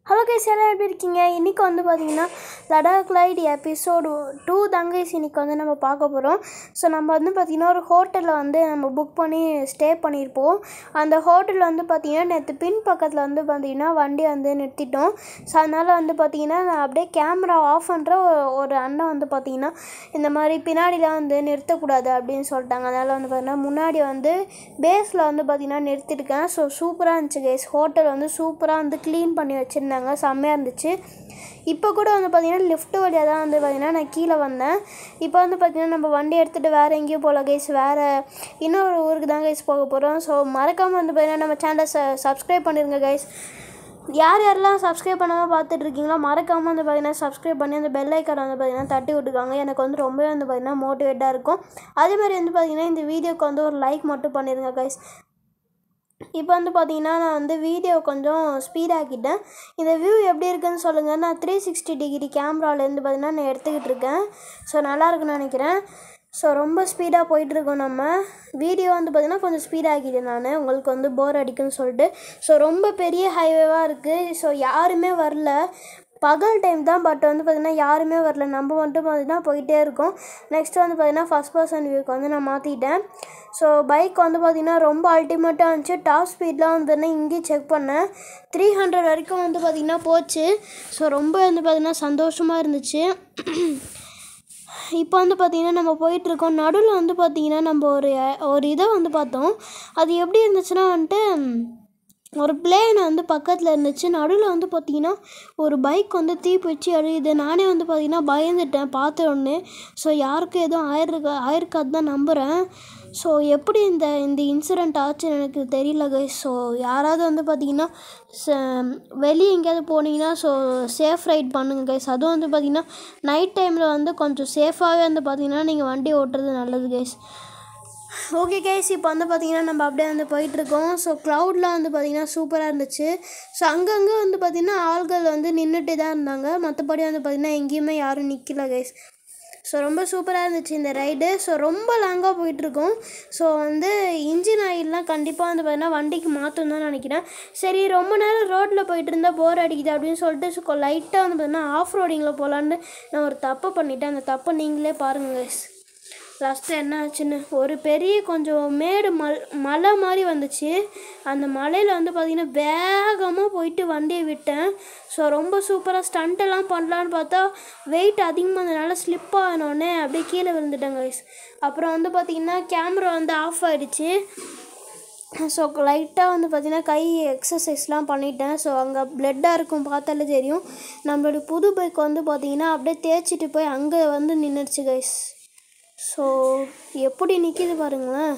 hello guys எல்லாம் எப்படி இருக்கீங்க இன்றைக்கி வந்து பார்த்தீங்கன்னா லடாக் லைட் எபிசோடு டூ தங்கைஸ் இன்றைக்கி வந்து நம்ம பார்க்க போகிறோம் ஸோ நம்ம வந்து பார்த்திங்கன்னா ஒரு ஹோட்டலில் வந்து நம்ம புக் பண்ணி ஸ்டே பண்ணியிருப்போம் அந்த ஹோட்டலில் வந்து பார்த்திங்கன்னா நேற்று பின் பக்கத்தில் வந்து பார்த்திங்கன்னா வண்டி வந்து நிறுத்திட்டோம் ஸோ அதனால் வந்து பார்த்திங்கன்னா நான் அப்படியே கேமரா ஆஃப் பண்ணுற ஒரு அண்ணன் வந்து பார்த்திங்கன்னா இந்த மாதிரி பின்னாடிலாம் வந்து நிறுத்தக்கூடாது அப்படின்னு சொல்லிட்டாங்க அதனால் வந்து பார்த்திங்கன்னா முன்னாடி வந்து பேஸில் வந்து பார்த்திங்கன்னா நிறுத்திருக்கேன் ஸோ சூப்பராக இருந்துச்சு கைஸ் ஹோட்டல் வந்து சூப்பராக வந்து க்ளீன் பண்ணி வச்சுருந்தாங்க செம்மையாக இருந்துச்சு இப்போ கூட வந்து பார்த்திங்கன்னா லிஃப்ட் வழியாக தான் வந்து பார்த்திங்கன்னா நான் கீழே வந்தேன் இப்போ வந்து பார்த்திங்கன்னா நம்ம வண்டி எடுத்துகிட்டு வேறு எங்கேயும் போகல கைஸ் வேறு இன்னொரு ஊருக்கு தான் கைஸ் போக போகிறோம் ஸோ மறக்காமல் வந்து பார்த்திங்கன்னா நம்ம சேனலை ச சப்ஸ்கிரைப் பண்ணிடுங்க கைஸ் யார் யாரெல்லாம் சப்ஸ்கிரைப் பண்ணாமல் பார்த்துட்டு இருக்கீங்களோ மறக்காமல் வந்து பார்த்தீங்கன்னா சப்ஸ்கிரைப் பண்ணி அந்த பெல் ஐக்கான் வந்து பார்த்தீங்கன்னா தட்டி விட்டுக்காங்க எனக்கு வந்து ரொம்பவே வந்து பார்த்தீங்கன்னா மோட்டிவேட்டாக இருக்கும் அதே மாதிரி வந்து பார்த்தீங்கன்னா இந்த வீடியோக்கு வந்து ஒரு லைக் மட்டும் பண்ணிடுங்க கைஸ் இப்போ வந்து பார்த்தீங்கன்னா நான் வந்து வீடியோ கொஞ்சம் ஸ்பீடாக்கிட்டேன் இந்த வியூ எப்படி இருக்குன்னு சொல்லுங்கள் நான் த்ரீ சிக்ஸ்டி டிகிரி கேமராலேருந்து பார்த்தீங்கன்னா நான் எடுத்துக்கிட்டு இருக்கேன் ஸோ நல்லா இருக்குன்னு நினைக்கிறேன் ஸோ ரொம்ப ஸ்பீடாக போயிட்டுருக்கோம் நம்ம வீடியோ வந்து பார்த்திங்கன்னா கொஞ்சம் ஸ்பீடாகிட்டேன் நான் உங்களுக்கு வந்து போர் அடிக்குன்னு சொல்லிட்டு ஸோ ரொம்ப பெரிய ஹைவேவாக இருக்குது ஸோ யாருமே வரல பகல் டைம் தான் பட் வந்து பார்த்திங்கன்னா யாருமே வரல நம்ம மட்டும் பார்த்திங்கன்னா போயிட்டே இருக்கோம் நெக்ஸ்ட் வந்து பார்த்திங்கன்னா ஃபஸ்ட் பர்சன் வியூக்கு வந்து நான் மாற்றிட்டேன் ஸோ பைக் வந்து பார்த்திங்கன்னா ரொம்ப அல்டிமேட்டாக இருந்துச்சு டாப் ஸ்பீட்லாம் வந்து பார்த்தீங்கன்னா இங்கேயும் செக் பண்ணேன் த்ரீ ஹண்ட்ரட் வரைக்கும் வந்து பார்த்திங்கன்னா போச்சு ஸோ ரொம்ப வந்து பார்த்திங்கன்னா சந்தோஷமாக இருந்துச்சு இப்போ வந்து பார்த்திங்கன்னா நம்ம போயிட்டுருக்கோம் நடுவில் வந்து பார்த்திங்கன்னா நம்ம ஒரு ஒரு இதை வந்து பார்த்தோம் அது எப்படி இருந்துச்சுன்னா வந்துட்டு ஒரு பிளேன் வந்து பக்கத்தில் இருந்துச்சு நடுவில் வந்து பார்த்திங்கன்னா ஒரு பைக் வந்து தீ பிடிச்சி அழியுது நானே வந்து பார்த்திங்கன்னா பயந்துட்டேன் பார்த்த உடனே ஸோ யாருக்கும் எதுவும் ஆயிருக்கா ஆயிருக்காது தான் நம்புகிறேன் ஸோ எப்படி இந்த இந்த இன்சிடெண்ட் ஆச்சுன்னு எனக்கு தெரியல கைஸ் ஸோ யாராவது வந்து பார்த்திங்கன்னா வெளியே எங்கேயாவது போனீங்கன்னா ஸோ சேஃப் ரைட் பண்ணுங்கள் கைஸ் அதுவும் வந்து பார்த்திங்கன்னா நைட் டைமில் வந்து கொஞ்சம் சேஃபாகவே வந்து பார்த்திங்கன்னா நீங்கள் வண்டி ஓட்டுறது நல்லது கைஸ் ஓகே கேஸ் இப்போ வந்து பார்த்திங்கன்னா நம்ம அப்படியே வந்து போயிட்டுருக்கோம் ஸோ க்ளவுட்லாம் வந்து பார்த்திங்கன்னா சூப்பராக இருந்துச்சு ஸோ அங்கங்கே வந்து பார்த்திங்கன்னா ஆள்கள் வந்து நின்றுட்டு தான் இருந்தாங்க மற்றபடி வந்து பார்த்திங்கன்னா எங்கேயுமே யாரும் நிற்கல கைஸ் ஸோ ரொம்ப சூப்பராக இருந்துச்சு இந்த ரைடு ஸோ ரொம்ப லாங்காக போயிட்டுருக்கோம் ஸோ வந்து இன்ஜின் ஆயிலெலாம் கண்டிப்பாக வந்து பார்த்தீங்கன்னா வண்டிக்கு மாற்றும் தான் நினைக்கிறேன் சரி ரொம்ப நேரம் ரோட்டில் போயிட்டு இருந்தால் போர் அடிக்குது அப்படின்னு சொல்லிட்டு ஸோ லைட்டாக வந்து பார்த்தீங்கன்னா ஆஃப் ரோடிங்கில் போகலான்னு நான் ஒரு தப்பை பண்ணிட்டேன் அந்த தப்பை நீங்களே பாருங்கள் லாஸ்ட்டு என்ன ஆச்சுன்னு ஒரு பெரிய கொஞ்சம் மேடு மல் மலை மாதிரி வந்துச்சு அந்த மலையில் வந்து பார்த்திங்கன்னா வேகமாக போயிட்டு வண்டியை விட்டேன் ஸோ ரொம்ப சூப்பராக ஸ்டண்ட்டெல்லாம் பண்ணலான்னு பார்த்தா வெயிட் அதிகமாக இருந்ததுனால ஸ்லிப் ஆனோடனே அப்படியே கீழே விழுந்துட்டேன் கைஸ் அப்புறம் வந்து பார்த்திங்கன்னா கேமரா வந்து ஆஃப் ஆகிடுச்சு ஸோ லைட்டாக வந்து பார்த்திங்கன்னா கை எக்ஸசைஸ்லாம் பண்ணிட்டேன் ஸோ அங்கே ப்ளட்டாக இருக்கும் பார்த்தாலே தெரியும் நம்மளுடைய புது பைக் வந்து பார்த்திங்கன்னா அப்படியே தேய்ச்சிட்டு போய் அங்கே வந்து நின்றுடுச்சு கைஸ் ஸோ எப்படி நிற்கிது பாருங்களேன்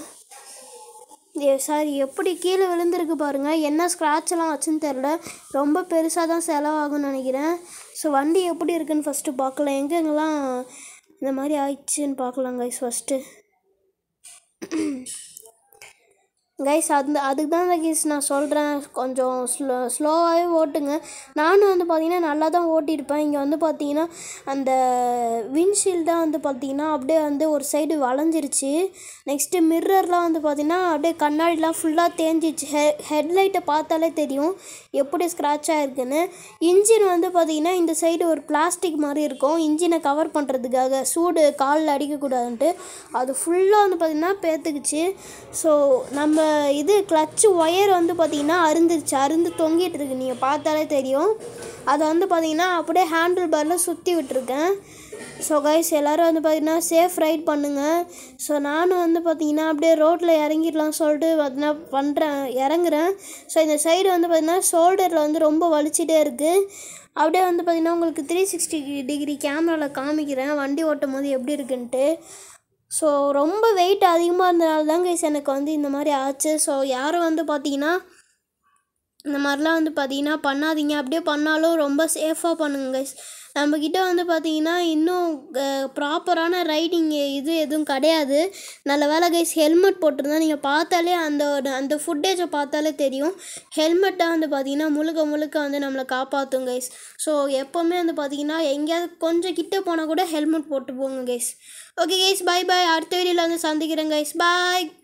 ஏ சாரி எப்படி கீழே விழுந்திருக்கு பாருங்கள் என்ன ஸ்க்ராட்செல்லாம் வச்சுன்னு தெரில ரொம்ப பெருசாக தான் செலவாகும்னு நினைக்கிறேன் ஸோ வண்டி எப்படி இருக்குன்னு ஃபஸ்ட்டு பார்க்கலாம் எங்கெங்கெல்லாம் இந்த மாதிரி ஆயிடுச்சுன்னு பார்க்கலாம் கைஸ் ஃபஸ்ட்டு கைஸ் அந்த அதுக்கு தான் கைஸ் நான் சொல்கிறேன் கொஞ்சம் ஸ்லோ ஸ்லோவாகவே ஓட்டுங்க நானும் வந்து பார்த்தீங்கன்னா நல்லா தான் ஓட்டியிருப்பேன் இங்கே வந்து பார்த்தீங்கன்னா அந்த விண்ட்ஷீல்டு தான் வந்து பார்த்தீங்கன்னா அப்படியே வந்து ஒரு சைடு வளைஞ்சிருச்சு நெக்ஸ்ட்டு மிர்ரர்லாம் வந்து பார்த்திங்கன்னா அப்படியே கண்ணாடிலாம் ஃபுல்லாக தேஞ்சிச்சு ஹெ ஹெட்லைட்டை பார்த்தாலே தெரியும் எப்படி ஸ்க்ராட்ச் ஆகிருக்குன்னு இன்ஜின் வந்து பார்த்திங்கன்னா இந்த சைடு ஒரு பிளாஸ்டிக் மாதிரி இருக்கும் இன்ஜினை கவர் பண்ணுறதுக்காக சூடு காலில் அடிக்கக்கூடாதுன்ட்டு அது ஃபுல்லாக வந்து பார்த்திங்கன்னா பேத்துக்குச்சு ஸோ நம்ம இது கிளச்சு ஒயர் வந்து பார்த்திங்கன்னா அருந்துருச்சு அருந்து தொங்கிட்டு இருக்கு நீங்கள் பார்த்தாலே தெரியும் அதை வந்து பார்த்திங்கன்னா அப்படியே ஹேண்டில் பாரில் சுற்றி விட்டுருக்கேன் ஸோ கைஸ் எல்லோரும் வந்து பார்த்திங்கன்னா சேஃப் ரைட் பண்ணுங்கள் ஸோ நானும் வந்து பார்த்திங்கன்னா அப்படியே ரோட்டில் இறங்கிடலாம் சொல்லிட்டு பார்த்தீங்கன்னா பண்ணுறேன் இறங்குறேன் ஸோ இந்த சைடு வந்து பார்த்திங்கன்னா ஷோல்டரில் வந்து ரொம்ப வலிச்சிட்டே இருக்குது அப்படியே வந்து பார்த்திங்கன்னா உங்களுக்கு த்ரீ சிக்ஸ்டி டிகிரி கேமராவில் காமிக்கிறேன் வண்டி ஓட்டும் போது எப்படி இருக்குன்ட்டு ஸோ ரொம்ப வெயிட் அதிகமாக இருந்தனால தான் கைஸ் எனக்கு வந்து இந்த மாதிரி ஆச்சு ஸோ யாரும் வந்து பார்த்தீங்கன்னா இந்த மாதிரிலாம் வந்து பார்த்தீங்கன்னா பண்ணாதீங்க அப்படியே பண்ணாலும் ரொம்ப சேஃபாக பண்ணுங்க கைஸ் நம்மக்கிட்ட வந்து பார்த்தீங்கன்னா இன்னும் ப்ராப்பரான ரைடிங் இது எதுவும் கிடையாது நல்ல வேலை கைஸ் ஹெல்மெட் போட்டிருந்தா நீங்கள் பார்த்தாலே அந்த அந்த ஃபுட்டேஜை பார்த்தாலே தெரியும் ஹெல்மெட்டை வந்து பார்த்தீங்கன்னா முழுக்க முழுக்க வந்து நம்மளை காப்பாற்றும் கைஸ் ஸோ எப்போவுமே வந்து பார்த்தீங்கன்னா எங்கேயாவது கொஞ்சம் கிட்ட போனால் கூட ஹெல்மெட் போட்டு போங்க guys okay guys bye bye அடுத்த வீடியோவில் வந்து சந்திக்கிறேன் கைஸ் பாய்